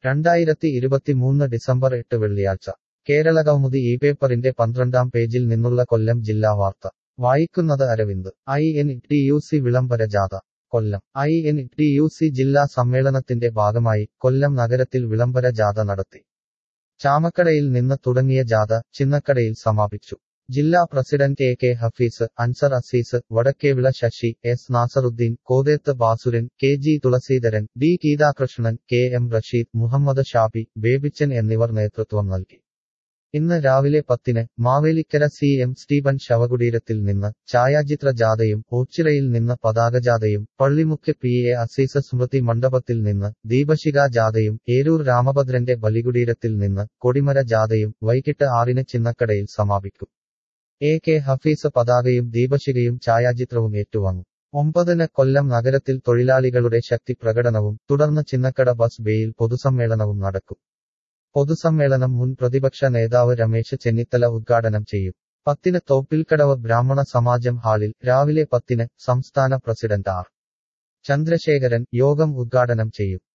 രണ്ടായിരത്തി ഇരുപത്തിമൂന്ന് ഡിസംബർ എട്ട് വെള്ളിയാഴ്ച കേരള കൗമുദി ഈ പേപ്പറിന്റെ പന്ത്രണ്ടാം പേജിൽ നിന്നുള്ള കൊല്ലം ജില്ലാ വാർത്ത വായിക്കുന്നത് Aravind I N T U C വിളംബര ജാഥ Kollam I N T U C ജില്ലാ സമ്മേളനത്തിന്റെ ഭാഗമായി കൊല്ലം നഗരത്തിൽ വിളംബര ജാഥ നടത്തി ചാമക്കടയിൽ നിന്ന് തുടങ്ങിയ ജാഥ ചിന്നക്കടയിൽ സമാപിച്ചു ജില്ലാ president A K Hafeez Ansar Azeez Vadakkevila Sasi S Nasaruddin Kotheth Basuran K G Thulaseedharan D Geethakrishnan K M Rasheed Muhammad Shabi Babychan എന്നിവർ നേതൃത്വം നൽകി ഇന്ന് രാവിലെ പത്തിന് മാവേലിക്കര സി എം സ്റ്റീഫൻ ശവകുടീരത്തിൽ നിന്ന് ഛായാചിത്ര ജാഥയും ഓച്ചിറയിൽ നിന്ന് പതാകജാഥയും പള്ളിമുക്ക് പി എ അസീസ സ്മൃതി മണ്ഡപത്തിൽ നിന്ന് ദീപശിഖ ജാഥയും ഏരൂർ രാമഭദ്രന്റെ ബലികുടീരത്തിൽ നിന്ന് കൊടിമര ജാഥയും വൈകിട്ട് ആറിന് ചിന്നക്കടയിൽ സമാപിക്കും എ കെ ഹഫീസ് പതാകയും ദീപശിഖയും ഛായാചിത്രവും ഏറ്റുവാങ്ങും ഒമ്പതിന് കൊല്ലം നഗരത്തിൽ തൊഴിലാളികളുടെ ശക്തി പ്രകടനവും തുടർന്ന് ചിന്നക്കട ബസ് ബേയിൽ പൊതുസമ്മേളനവും നടക്കും പൊതുസമ്മേളനം മുൻ പ്രതിപക്ഷ നേതാവ് രമേശ് ചെന്നിത്തല ഉദ്ഘാടനം ചെയ്യും പത്തിന് തോപ്പിൽക്കടവ് ബ്രാഹ്മണ സമാജം ഹാളിൽ രാവിലെ പത്തിന് സംസ്ഥാന പ്രസിഡന്റ് ആർ ചന്ദ്രശേഖരൻ യോഗം ഉദ്ഘാടനം ചെയ്യും